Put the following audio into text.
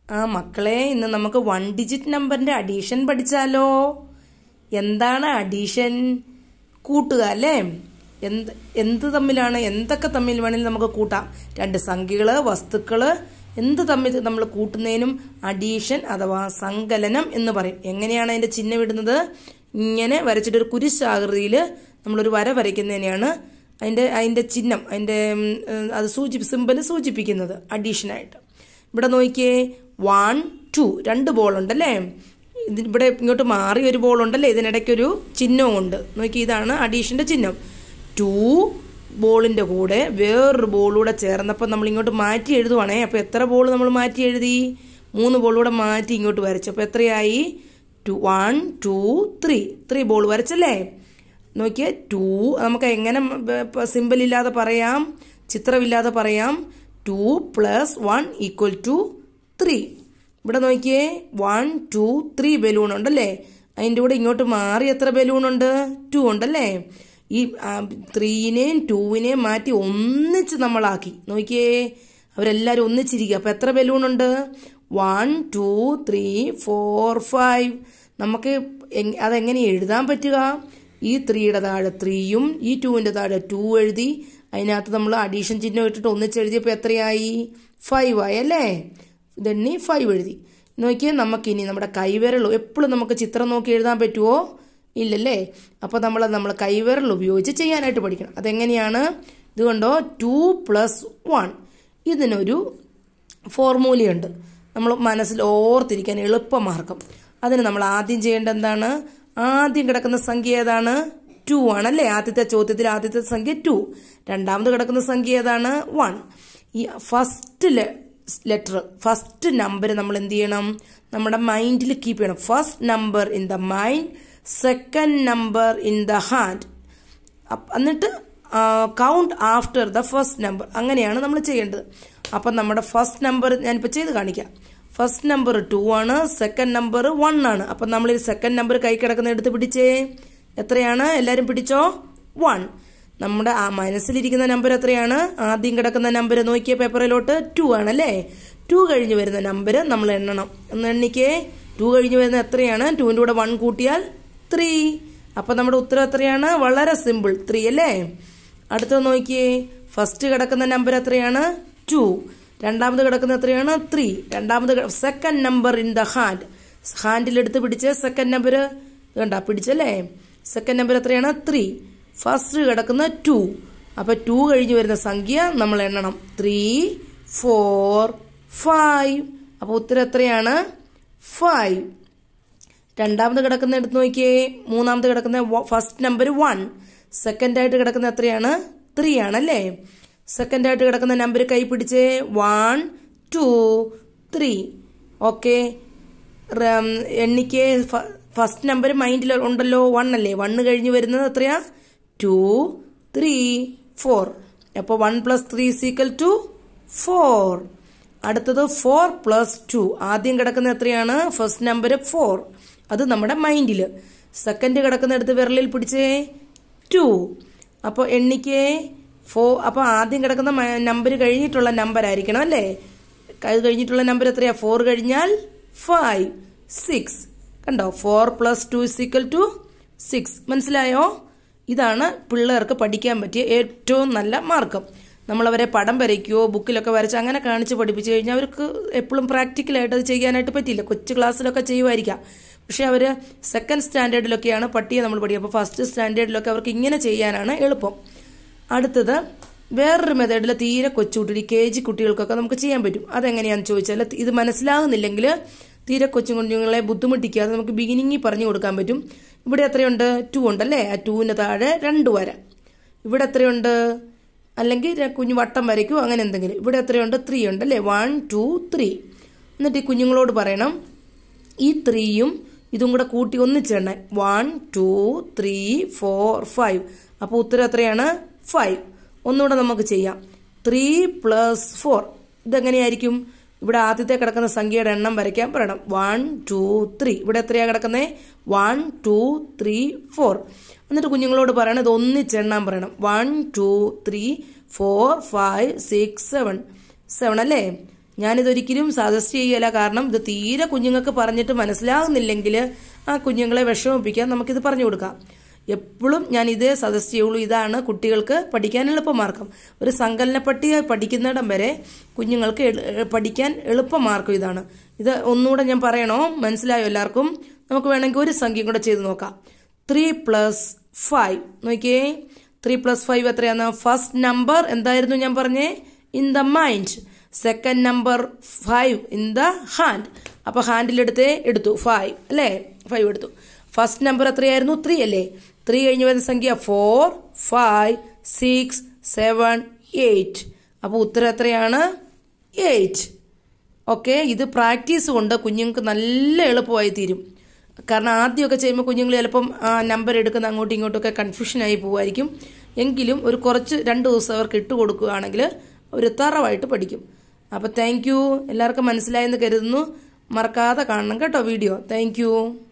ആ മക്കളെ ഇന്ന് നമുക്ക് വൺ ഡിജിറ്റ് നമ്പറിന്റെ അഡീഷൻ പഠിച്ചാലോ എന്താണ് അഡീഷൻ കൂട്ടുക അല്ലേ എന്ത് എന്ത് തമ്മിലാണ് എന്തൊക്കെ തമ്മിൽ വേണമെങ്കിലും നമുക്ക് കൂട്ടാം രണ്ട് സംഖ്യകള് വസ്തുക്കള് എന്ത് തമ്മിൽ നമ്മൾ കൂട്ടുന്നതിനും അഡീഷൻ അഥവാ സങ്കലനം എന്ന് പറയും എങ്ങനെയാണ് അതിന്റെ ചിഹ്നം ഇടുന്നത് ഇങ്ങനെ വരച്ചിട്ട് ഒരു കുരിശാകൃതിയിൽ നമ്മളൊരു വര വരയ്ക്കുന്നതിനെയാണ് അതിന്റെ അതിന്റെ ചിഹ്നം അതിന്റെ ഉം, അത് സൂചി സിമ്പൽ സൂചിപ്പിക്കുന്നത് അഡീഷനായിട്ട് ഇവിടെ നോക്കിയേ വൺ ടു രണ്ട് ബോൾ ഉണ്ടല്ലേ ഇത് ഇവിടെ ഇങ്ങോട്ട് മാറി ഒരു ബോൾ ഉണ്ടല്ലേ ഇതിനിടയ്ക്കൊരു ചിഹ്നവും ഉണ്ട് നോക്കി ഇതാണ് അഡീഷന്റെ ചിഹ്നം ടു ബോളിന്റെ കൂടെ വേറൊരു ബോളൂടെ ചേർന്നപ്പോൾ നമ്മൾ ഇങ്ങോട്ട് മാറ്റി എഴുതുവാണേ അപ്പോൾ എത്ര ബോൾ നമ്മൾ മാറ്റി എഴുതി മൂന്ന് ബോളൂടെ മാറ്റി ഇങ്ങോട്ട് വരച്ചു അപ്പോൾ എത്രയായി two one two three three ball വരച്ചല്ലേ നോക്കിയേ ടു നമുക്ക് എങ്ങനെ സിമ്പിൾ ഇല്ലാതെ പറയാം ചിത്രമില്ലാതെ പറയാം two plus one equal two three ഇവിടെ നോക്കിയേ വൺ ടു ത്രീ ബലൂൺ ഉണ്ടല്ലേ അതിൻ്റെ കൂടെ ഇങ്ങോട്ട് മാറി എത്ര ബലൂൺ ഉണ്ട് ടു ഉണ്ടല്ലേ ഈ ത്രീനെയും ടൂവിനെയും മാറ്റി ഒന്നിച്ച് നമ്മളാക്കി നോക്കിയേ അവരെല്ലാവരും ഒന്നിച്ചിരിക്കുക അപ്പം എത്ര ബലൂൺ ഉണ്ട് one two three four five നമുക്ക് എങ്- അതെങ്ങനെ എഴുതാൻ പറ്റുക ഈ ത്രീയുടെ താഴെ ത്രീയും ഈ ടൂവിൻ്റെ താഴെ ടു എഴുതി അതിനകത്ത് നമ്മൾ അഡീഷൻ ചിഹ്നം ഇട്ടിട്ട് ഒന്നിച്ച് എഴുതിയപ്പോൾ എത്രയായി ഫൈവ് ആയി അല്ലേ ഇതെണ്ണി ഫൈവ് എഴുതി നോക്കിയാൽ നമുക്കിനി നമ്മുടെ കൈവിരൽ എപ്പോഴും നമുക്ക് ചിത്രം നോക്കി എഴുതാൻ പറ്റുമോ ഇല്ലല്ലേ അപ്പോൾ നമ്മൾ നമ്മൾ കൈവിരൽ ഉപയോഗിച്ച് ചെയ്യാനായിട്ട് പഠിക്കണം അതെങ്ങനെയാണ് ഇതുകൊണ്ടോ ടു പ്ലസ് വൺ ഇതിനൊരു ഫോർമുലയുണ്ട് നമ്മൾ മനസ്സിൽ ഓർത്തിരിക്കാൻ എളുപ്പമാർഗം അതിന് നമ്മൾ ആദ്യം ചെയ്യേണ്ട എന്താണ് ആദ്യം കിടക്കുന്ന സംഖ്യ ഏതാണ് ടു ആണല്ലേ ആദ്യത്തെ ചോദ്യത്തിൽ ആദ്യത്തെ സംഖ്യ ടു രണ്ടാമത് കിടക്കുന്ന സംഖ്യ ഏതാണ് വൺ ഈ ഫസ്റ്റ് ലെറ്റർ ഫസ്റ്റ് നമ്പർ നമ്മൾ എന്ത് ചെയ്യണം നമ്മുടെ മൈൻഡിൽ കീപ്പ് ചെയ്യണം first number in the mind second number in the hand അപ്പ- എന്നിട്ട് count after the first number അങ്ങനെയാണ് നമ്മൾ ചെയ്യേണ്ടത് അപ്പം നമ്മുടെ ഫസ്റ്റ് നമ്പർ ഞാനിപ്പോൾ ചെയ്ത് കാണിക്കാം ഫസ്റ്റ് നമ്പർ ടു ആണ് സെക്കൻഡ് നമ്പർ വൺ ആണ് അപ്പം നമ്മൾ ഈ സെക്കൻഡ് നമ്പർ കൈ കിടക്കുന്ന എടുത്ത് പിടിച്ചേ എത്രയാണ് എല്ലാവരും പിടിച്ചോ വൺ നമ്മുടെ ആ മനസ്സിലിരിക്കുന്ന നമ്പർ എത്രയാണ് ആദ്യം കിടക്കുന്ന നമ്പർ നോക്കിയ പേപ്പറിലോട്ട് ടു ആണല്ലേ ടു കഴിഞ്ഞ് വരുന്ന നമ്പർ നമ്മൾ എണ്ണണം ഒന്ന് എണ്ണിക്കേ ടു കഴിഞ്ഞ് വരുന്ന എത്രയാണ് ടുവിൻ്റെ കൂടെ വൺ കൂട്ടിയാൽ ത്രീ അപ്പം നമ്മുടെ ഉത്തരം എത്രയാണ് വളരെ സിമ്പിൾ ത്രീ അല്ലേ അടുത്തത് നോക്കിയേ ഫസ്റ്റ് കിടക്കുന്ന നമ്പർ എത്രയാണ് ടു രണ്ടാമത് കിടക്കുന്ന എത്രയാണ് ത്രീ രണ്ടാമത് second number in the hand ഹാൻഡിൽ എടുത്ത് പിടിച്ച് സെക്കൻഡ് നമ്പർ കണ്ട പിടിച്ചല്ലേ സെക്കൻഡ് നമ്പർ എത്രയാണ് ത്രീ ഫസ്റ്റ് കിടക്കുന്ന ടു അപ്പൊ ടു കഴിഞ്ഞ് വരുന്ന സംഖ്യ നമ്മൾ എണ്ണണം ത്രീ ഫോർ ഫൈവ് അപ്പൊ ഉത്തരം എത്രയാണ് ഫൈവ് രണ്ടാമത് കിടക്കുന്ന എടുത്ത് നോക്കിയേ മൂന്നാമത് കിടക്കുന്ന ഫസ്റ്റ് നമ്പർ വൺ സെക്കൻഡ് ആയിട്ട് കിടക്കുന്ന എത്രയാണ് ത്രീ ആണല്ലേ സെക്കൻഡ് ആയിട്ട് കിടക്കുന്ന നമ്പർ കൈ പിടിച്ചേ വൺ ടു ത്രീ ഓക്കെ എണ്ണിക്ക് ഫസ്റ്റ് നമ്പർ മൈൻഡിൽ ഉണ്ടല്ലോ വൺ അല്ലേ വണ്ണ് കഴിഞ്ഞ് വരുന്നത് എത്രയാ ടു ത്രീ ഫോർ അപ്പോൾ one plus three equal two four അടുത്തത് ഫോർ പ്ലസ് ടു ആദ്യം കിടക്കുന്ന എത്രയാണ് ഫസ്റ്റ് നമ്പർ ഫോർ അത് നമ്മുടെ മൈൻഡിൽ സെക്കൻഡ് കിടക്കുന്നിടത്ത് വിരലിൽ പിടിച്ചേ ടു അപ്പോൾ എണ്ണിക്കേ ഫോ അപ്പോൾ ആദ്യം കിടക്കുന്ന നമ്പർ കഴിഞ്ഞിട്ടുള്ള നമ്പർ ആയിരിക്കണം അല്ലേ അത് കഴിഞ്ഞിട്ടുള്ള നമ്പർ എത്രയാ ഫോർ കഴിഞ്ഞാൽ ഫൈവ് സിക്സ് കണ്ടോ four plus two equal two six മനസ്സിലായോ ഇതാണ് പിള്ളേർക്ക് പഠിക്കാൻ പറ്റിയ ഏറ്റവും നല്ല മാർഗം നമ്മളവരെ പടം വരയ്ക്കുകയോ ബുക്കിലൊക്കെ വരച്ച് അങ്ങനെ കാണിച്ച് പഠിപ്പിച്ചു കഴിഞ്ഞാൽ അവർക്ക് എപ്പോഴും പ്രാക്ടിക്കലായിട്ട് അത് ചെയ്യാനായിട്ട് പറ്റില്ല കൊച്ചു ക്ലാസ്സിലൊക്കെ ചെയ്യുമായിരിക്കാം പക്ഷെ അവർ സെക്കൻഡ് സ്റ്റാൻഡേർഡിലൊക്കെയാണ് പട്ടിയെ നമ്മൾ പഠിക്കുക അപ്പോൾ ഫസ്റ്റ് സ്റ്റാൻഡേർഡിലൊക്കെ അവർക്ക് ഇങ്ങനെ ചെയ്യാനാണ് എളുപ്പം അടുത്തത് വേറൊരു മെത്തേഡിൽ തീരെ കൊച്ചുകുട്ടി കെ ജി കുട്ടികൾക്കൊക്കെ നമുക്ക് ചെയ്യാൻ പറ്റും അതെങ്ങനെയാണെന്ന് ചോദിച്ചാൽ ഇത് മനസ്സിലാകുന്നില്ലെങ്കിൽ തീരെ കൊച്ചു കുഞ്ഞുങ്ങളെ ബുദ്ധിമുട്ടിക്കാതെ നമുക്ക് ബിഗിനിങ്ങിൽ പറഞ്ഞു കൊടുക്കാൻ പറ്റും ഇവിടെ എത്രയുണ്ട് ടു ഉണ്ടല്ലേ ആ ടൂവിന് താഴെ രണ്ട് വര ഇവിടെ എത്രയുണ്ട് അല്ലെങ്കിൽ ര- കുഞ്ഞു വട്ടം വരയ്ക്കോ അങ്ങനെ എന്തെങ്കിലും ഇവിടെ എത്രയുണ്ട് ത്രീ ഉണ്ട് അല്ലേ വൺ ടു ത്രീ എന്നിട്ട് ഈ കുഞ്ഞുങ്ങളോട് പറയണം ഈ ത്രീയും ഇതും കൂടെ കൂട്ടി ഒന്നിച്ചെണ്ണ one two three four five അപ്പോൾ ഉത്തരം എത്രയാണ് ഫൈവ് ഒന്നുകൂടെ നമുക്ക് ചെയ്യാം ത്രീ പ്ലസ് ഫോർ ഇതെങ്ങനെയായിരിക്കും ഇവിടെ ആദ്യത്തെ കിടക്കുന്ന സംഖ്യയുടെ എണ്ണം വരയ്ക്കാൻ പറയണം വൺ ടു ത്രീ ഇവിടെ എത്രയാ കിടക്കുന്നത് വൺ ടു ത്രീ ഫോർ എന്നിട്ട് കുഞ്ഞുങ്ങളോട് പറയണം ഇത് ഒന്നിച്ചെണ്ണാൻ പറയണം one two three four five six seven seven അല്ലേ ഞാനിതൊരിക്കലും സജസ്റ്റ് ചെയ്യല കാരണം ഇത് തീരെ കുഞ്ഞുങ്ങൾക്ക് പറഞ്ഞിട്ട് മനസ്സിലാകുന്നില്ലെങ്കിൽ ആ കുഞ്ഞുങ്ങളെ വിഷമിപ്പിക്കാൻ നമുക്കിത് പറഞ്ഞു കൊടുക്കാം എപ്പോഴും ഞാൻ ഇതേ സജസ്റ്റ് ചെയ്യുള്ളൂ ഇതാണ് കുട്ടികൾക്ക് പഠിക്കാൻ എളുപ്പമാർഗം ഒരു സങ്കലന പട്ടിക പഠിക്കുന്നിടം വരെ കുഞ്ഞുങ്ങൾക്ക് എളു- പഠിക്കാൻ എളുപ്പമാർഗം ഇതാണ് ഇത് ഒന്നുകൂടെ ഞാൻ പറയണോ മനസ്സിലായോ എല്ലാവർക്കും നമുക്ക് വേണമെങ്കിൽ ഒരു സംഖ്യയും കൂടെ ചെയ്ത് നോക്കാം ത്രീ പ്ലസ് ഫൈവ് നോക്കിയേ ത്രീ പ്ലസ് ഫൈവ് എത്രയാണ് ഫസ്റ്റ് നമ്പർ എന്തായിരുന്നു ഞാൻ പറഞ്ഞേ in the mind second number five in the hand അപ്പോൾ ഹാൻഡിലെടുത്തേ എടുത്തു ഫൈവ് അല്ലേ ഫൈവ് എടുത്തു ഫസ്റ്റ് നമ്പർ എത്രയായിരുന്നു ത്രീ അല്ലേ ത്രീ കഴിഞ്ഞ് വരുന്ന സംഖ്യ four five six seven eight അപ്പോൾ ഉത്തരം എത്രയാണ് എയ്റ്റ് ഓക്കെ ഇത് പ്രാക്ടീസ് കൊണ്ട് കുഞ്ഞുങ്ങൾക്ക് നല്ല എളുപ്പമായി തീരും കാരണം ആദ്യമൊക്കെ ചെയ്യുമ്പോൾ കുഞ്ഞുങ്ങൾ ചിലപ്പം ആ നമ്പർ എടുക്കുന്ന അങ്ങോട്ടും ഇങ്ങോട്ടും ഒക്കെ കൺഫ്യൂഷനായി പോകുമായിരിക്കും എങ്കിലും ഒരു കുറച്ച് രണ്ട് ദിവസം അവർക്ക് ഇട്ട് കൊടുക്കുകയാണെങ്കിൽ അവർ തറവായിട്ട് പഠിക്കും അപ്പോൾ താങ്ക് യു എല്ലാവർക്കും മനസ്സിലായെന്ന് കരുതുന്നു മറക്കാതെ കാണണം കേട്ടോ വീഡിയോ താങ്ക്